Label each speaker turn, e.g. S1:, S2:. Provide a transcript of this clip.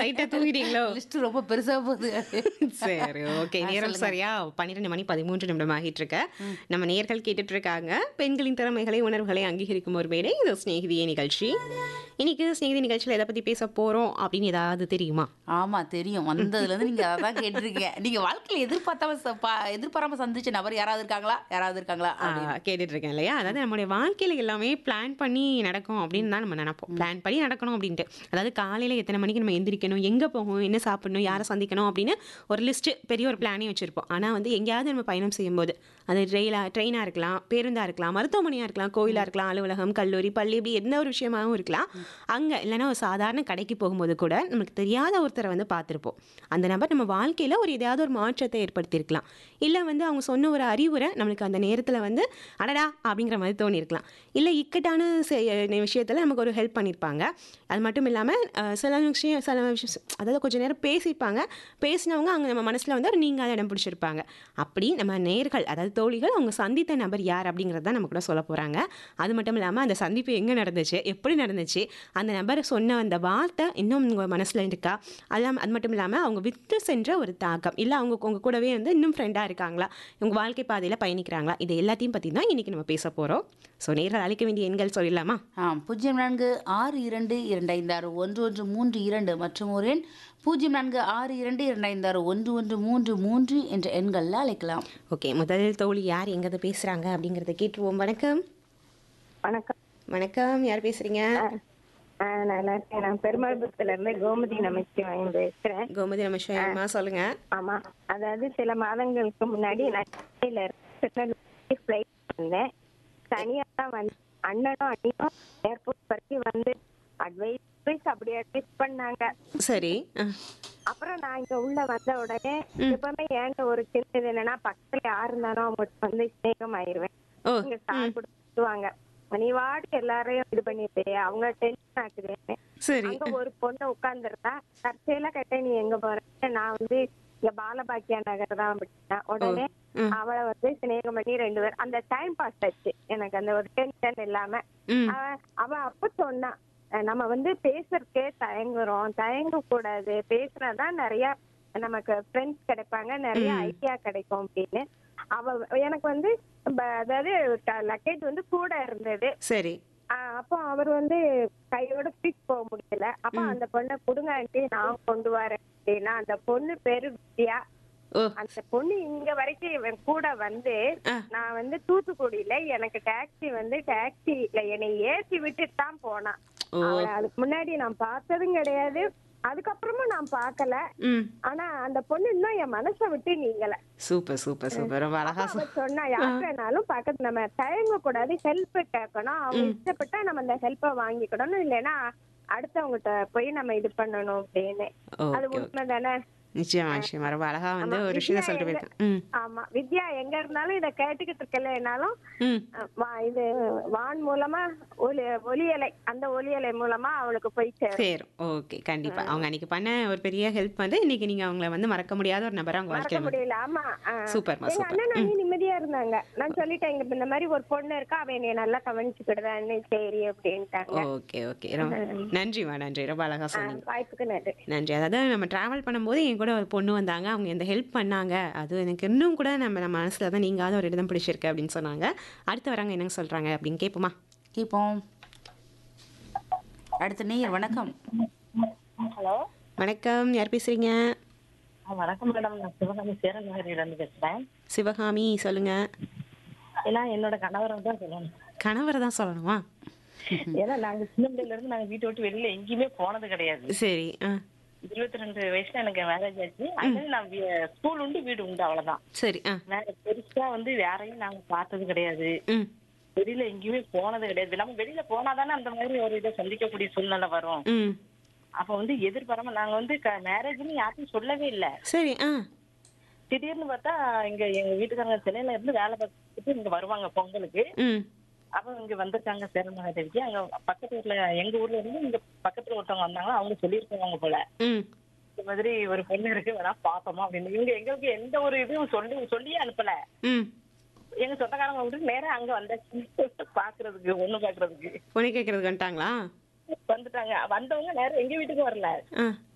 S1: லைட்டா தூங்கிட்டீங்களோ
S2: லிஸ்ட் ரொம்ப பெருசா போகுது
S1: சரி ஓகே நேரம் சரியா பன்னிரெண்டு மணி பதிமூன்று நிமிடம் ஆகிட்டு இருக்க நம்ம நேர்கள் கேட்டுட்டு இருக்காங்க பெண்களின் திறமைகளை உணர்வுகளை அங்கீகரிக்கும் ஒரு மேடை இது ஸ்நேகிதிய நிகழ்ச்சி இன்னைக்கு ஸ்நேகிதி நிகழ்ச்சியில் எதை பத்தி பேச போறோம் அப்படின்னு ஏதாவது தெரியுமா
S2: ஆமா தெரியும் வந்ததுல இருந்து நீங்க அதான் கேட்டிருக்கீங்க நீங்க வாழ்க்கையில எதிர்பார்த்தாம ச- பா- எதிர்பாராம சந்திச்ச நபர் யாராவது இருக்காங்களா யாராவது இருக்காங்களா
S1: ஆ, கேட்டுட்டு இருக்கேன் இல்லையா அதாவது நம்மளுடைய வாழ்க்கையில எல்லாமே பிளான் பண்ணி நடக்கும் அப்படின்னு தான் நம்ம நினைப்போம் பிளான் பண்ணி நடக்கணும் அப்படின்ட்டு அதாவது காலையில எத்தனை மணிக்கு நம்ம எந்திரிக்கணும் எங்க போகணும் என்ன சாப்பிடணும் யாரை சந்திக்கணும் அப்படின்னு ஒரு லிஸ்ட் பெரிய ஒரு பிளானே வச்சிருப்போம் ஆனா வந்து எங்கேயாவது நம்ம பயணம் செய்யும்போது அது ட்ரெயிலா ட்ரெயினா இருக்கலாம் பேருந்தா இருக்கலாம் மருத்துவமனையா இருக்கலாம் கோயிலா இருக்கலாம் அலுவலகம் கல்லூரி பள்ளி இப்படி எந்த ஒரு விஷயமாவும் இருக்கலாம் அங்க இல்லைன்னா ஒரு சாதாரண கடைக்கு போகும்போது கூட நமக்கு தெரியாத ஒருத்தரை வந்து பார்த்துருப்போம் அந்த நபர் நம்ம வாழ்க்கையில ஒரு ஏதாவது ஒரு மாற்றத்தை ஏற்படுத்தியிருக்கலாம் இல்லை வந்து அவங்க சொன்ன ஒரு அறிவுரை நம்மளுக்கு அந்த நேரத்தில் வந்து அடடா அப்படிங்கிற மாதிரி தோணியிருக்கலாம் இல்லை இக்கட்டான செ- விஷயத்துல நமக்கு ஒரு ஹெல்ப் பண்ணியிருப்பாங்க அது மட்டும் இல்லாமல் சில விஷயம் சில விஷயம் அதாவது கொஞ்சம் நேரம் பேசியிருப்பாங்க பேசினவங்க அங்கே நம்ம மனசில் வந்து ஒரு நீங்காத இடம் பிடிச்சிருப்பாங்க அப்படி நம்ம நேர்கள் அதாவது தோழிகள் அவங்க சந்தித்த நபர் யார் அப்படிங்கிறது தான் நம்ம கூட சொல்ல போகிறாங்க அது மட்டும் இல்லாமல் அந்த சந்திப்பு எங்கே நடந்துச்சு எப்படி நடந்துச்சு அந்த நபர் சொன்ன அந்த வார்த்தை இன்னும் உங்கள் மனசில் இருக்கா அதெல்லாம் அது மட்டும் இல்லாமல் அவங்க விட்டு சென்ற ஒரு தாக்கம் இல்லை அவங்க உங்க கூடவே வந்து இன்னும் ஃப்ரெண்டாக இருக்காங்களா உங்கள் வாழ்க்கை பாதையில் பயணிக்கிறாங்களா இது எல்லாத்தையும் பற்றி தான் இன்றைக்கி நம்ம பேச போகிறோம் ஸோ நேரில் அழைக்க வேண்டிய எண்கள் சொல்லிடலாமா
S2: ஆ பூஜ்ஜியம் நான்கு ஆறு இரண்டு இரண்டு ஐந்து ஆறு ஒன்று ஒன்று மூன்று இரண்டு மற்றும் ஒரு எண் பூஜ்ஜியம் நான்கு ஆறு இரண்டு இரண்டு ஐந்து ஆறு ஒன்று ஒன்று மூன்று மூன்று என்ற எண்களில் அழைக்கலாம்
S1: ஓகே முதல் தோழி யார் எங்கேருந்து பேசுகிறாங்க அப்படிங்கிறத கேட்டுருவோம் வணக்கம்
S3: வணக்கம்
S1: வணக்கம் யார் பேசுகிறீங்க
S3: ஆ, நல்லா இருக்கேன் நான் பெருமாள்புரத்துல இருந்து கோமதி நமச்சிவாயம் பேசுறேன்
S1: கோமதி நமசிவமா சொல்லுங்கள்
S3: ஆமா அதாவது சில மாதங்களுக்கு முன்னாடி நான் சென்னையில இருந்து திருநெல்வேலிக்கு flight வந்தேன் தனியா தான் வந்து அண்ணனும் அண்ணியும் ஏர்போர்ட் வரைக்கும் வந்து அட்வைஸ் அப்படியே அட்வைஸ் பண்ணாங்க
S1: சரி ஆ
S3: அப்புறம் நான் இங்க உள்ள வந்த உடனே எப்பவுமே என்கிட்ட ஒரு சின்ன இது என்னன்னா பக்கத்துல யாரு இருந்தாலும் அவங்க வந்து ஸ்நேகம் ஆயிருவேன்
S1: ஓ
S3: இங்க கார் கொடுத்துவாங்க நீ வாடி எல்லாரையும் இது பண்ணிட்டு அவங்க டென்ஷன் ஆக்குது
S1: சரி
S3: அங்க ஒரு பொண்ணு உட்கார்ந்துருந்தா தற்செயலா கேட்டேன் நீ எங்க போற நான் வந்து இங்க பாலபாக்கியா நகர் தான் அப்படின்னா உடனே
S1: ம்.
S3: அவளை வந்து சிநேகம் பண்ணி ரெண்டு பேரும் அந்த டைம் பாஸ் ஆச்சு எனக்கு அந்த ஒரு டென்ஷன் இல்லாம
S1: ம்
S3: அவ- அவ அப்ப சொன்னா அஹ் நம்ம வந்து பேசுறதுக்கே தயங்குறோம் தயங்க கூடாது பேசுறதான் நிறைய நமக்கு ஃப்ரெண்ட்ஸ் கிடைப்பாங்க நிறைய ஐடியா கிடைக்கும் அப்படின்னு அவ எனக்கு வந்து ப- அதாவது லக்கேஜ் வந்து கூட இருந்தது
S1: சரி
S3: ஆஹ் அப்போ அவர் வந்து கையோட தூக்கிட்டு போக முடியல அப்ப அந்த பொண்ணை கொடுங்க ஆண்டி நான் கொண்டு வரேன் அப்படின்னா அந்த பொண்ணு பேரு வித்யா
S1: ஓ
S3: அந்த பொண்ணு இங்க வரைக்கும் இவன் கூட வந்து
S1: ஆ.
S3: நான் வந்து தூத்துக்குடியில எனக்கு டாக்ஸி வந்து டாக்ஸில என்னை ஏத்தி விட்டுட்டு தான் போனான்
S1: ஓ
S3: அவளை அதுக்கு முன்னாடி நான் பார்த்ததும் கிடையாது அதுக்கப்புறமும் நான் பார்க்கல
S1: ம்
S3: ஆனா அந்த பொண்ணு இன்னும் என் மனசை விட்டு நீங்கல
S1: சூப்பர் சூப்பர் சூப்பர் ரொம்ப அழகா
S3: அவ சொன்னா யார் வேணாலும் பக்கத்து நம்ம தயங்க கூடாது ஹெல்ப் கேட்கணும் அவங்க இஷ்டப்பட்டா நம்ம அந்த ஹெல்ப்பை வாங்கிக்கணும் இல்லைன்னா அடுத்தவங்ககிட்ட போய் நம்ம இது பண்ணணும் அப்படின்னு அது
S1: ஓகே
S3: உண்மைதானே
S1: நிச்சயமா நிச்சயமா ரொம்ப அழகா வந்து
S3: ஆமா,
S1: ஒரு விஷயத்த
S3: வித்யா
S1: சொல்லிட்டு
S3: எங்க-
S1: போயிருக்கேன் ம்
S3: ஆமா வித்யா எங்க இருந்தாலும் இத கேட்டுக்கிட்டு இருக்கலனாலும்
S1: ம்
S3: அஹ், வா- இது வான் மூலமா ஒலி ஒலியலை அந்த ஒலியலை மூலமா அவளுக்கு போய் சேரும்
S1: சரி ஓகே கண்டிப்பா அவங்க அன்னைக்கு பண்ண ஒரு பெரிய ஹெல்ப் வந்து இன்னைக்கு நீங்க அவங்கள வந்து மறக்க முடியாத ஒரு நபரா அவங்க
S3: மறக்க
S1: வாழ்க்கையில வந்து-
S3: முடியல ஆமா அஹ்.
S1: சூப்பர்மா
S3: எங்க
S1: சூப்பர்
S3: அண்ணன் அண்ணி நிம்மதியா இருந்தாங்க நான் சொல்லிட்டேன் இங்க இந்த மாதிரி ஒரு பொண்ணு இருக்கா அவ என்னைய நல்லா கவனிச்சுக்கிடுதான்னு சரி அப்படின்ட்டாங்க
S1: ஓகே ஓகே ரொம்ப நன்றிமா நன்றி ரொம்ப அழகா சொன்னீங்க
S3: வாய்ப்புக்கு நன்றி
S1: நன்றி அதாவது நம்ம டிராவல் பண்ணும்போது என் கூட ஒரு பொண்ணு வந்தாங்க அவங்க எந்த ஹெல்ப் பண்ணாங்க அது எனக்கு இன்னும் கூட நம்ம நம்ம மனசுல தான் நீங்காத ஒரு இடம் பிடிச்சிருக்கு அப்படின்னு சொன்னாங்க அடுத்து வராங்க என்னங்க சொல்றாங்க அப்படின்னு கேட்போமா
S2: கேட்போம் அடுத்த நேயர் வணக்கம்
S4: ஹலோ
S1: வணக்கம் யார் பேசுறீங்க
S4: வணக்கம் மேடம் நான் சிவகாமி சேரன் நகரில இருந்து பேசுறேன்
S1: சிவகாமி சொல்லுங்க
S4: ஏன்னா என்னோட கணவரை தான் சொல்லணும்
S1: கணவரை தான் சொல்லணுமா
S4: ஏன்னா நாங்க சின்ன பிள்ளைல இருந்து நாங்க வீட்டை விட்டு வெளியில எங்கேயுமே போனது கிடையாது
S1: சரி ஆ
S4: இருபத்தி ரெண்டு வயசுல எனக்கு மேரேஜ் ஆச்சு அதனால நான் ஸ்கூல் உண்டு வீடு உண்டு அவ்வளவுதான்
S1: சரி ஆ
S4: வேற பெருசா வந்து வேறையும் நாங்க பார்த்தது கிடையாது
S1: ம்
S4: வெளியில எங்கேயுமே போனது கிடையாது நம்ம வெளியில போனாதானே அந்த மாதிரி ஒரு இதை சந்திக்கக்கூடிய சூழ்நிலை வரும்
S1: ம்
S4: அப்ப வந்து எதிர்பாராம நாங்க வந்து மேரேஜ்னு யாருக்கும் சொல்லவே இல்ல
S1: சரி ஆ
S4: திடீர்னு பார்த்தா இங்க எங்க வீட்டுக்காரங்க சென்னையில இருந்து வேலை பார்த்துட்டு இங்க வருவாங்க பொங்கலுக்கு
S1: ம்
S4: அப்ப இங்க வந்திருக்காங்க சேரமகாதேவிக்கு அங்க பக்கத்து ஊர்ல எங்க ஊர்ல இருந்து இங்க பக்கத்துல ஒருத்தவங்க வந்தாங்க அவங்க சொல்லியிருக்காங்க போல
S1: ம்
S4: இந்த மாதிரி ஒரு பொண்ணு இருக்கு வேணா பாப்போமா அப்படின்னு இவங்க எங்களுக்கு எந்த ஒரு இதுவும் சொல்லி சொல்லியே அனுப்பல
S1: ம்
S4: எங்க சொந்தக்காரங்க விட்டு நேரா அங்க வந்தாச்சு பாக்குறதுக்கு ஒண்ணு பாக்குறதுக்கு
S1: பொண்ணு கேட்கறதுக்கு வந்துட்டாங்களா
S4: வந்துட்டாங்க வந்தவங்க நேரம் எங்க வீட்டுக்கு வரல
S1: ஆ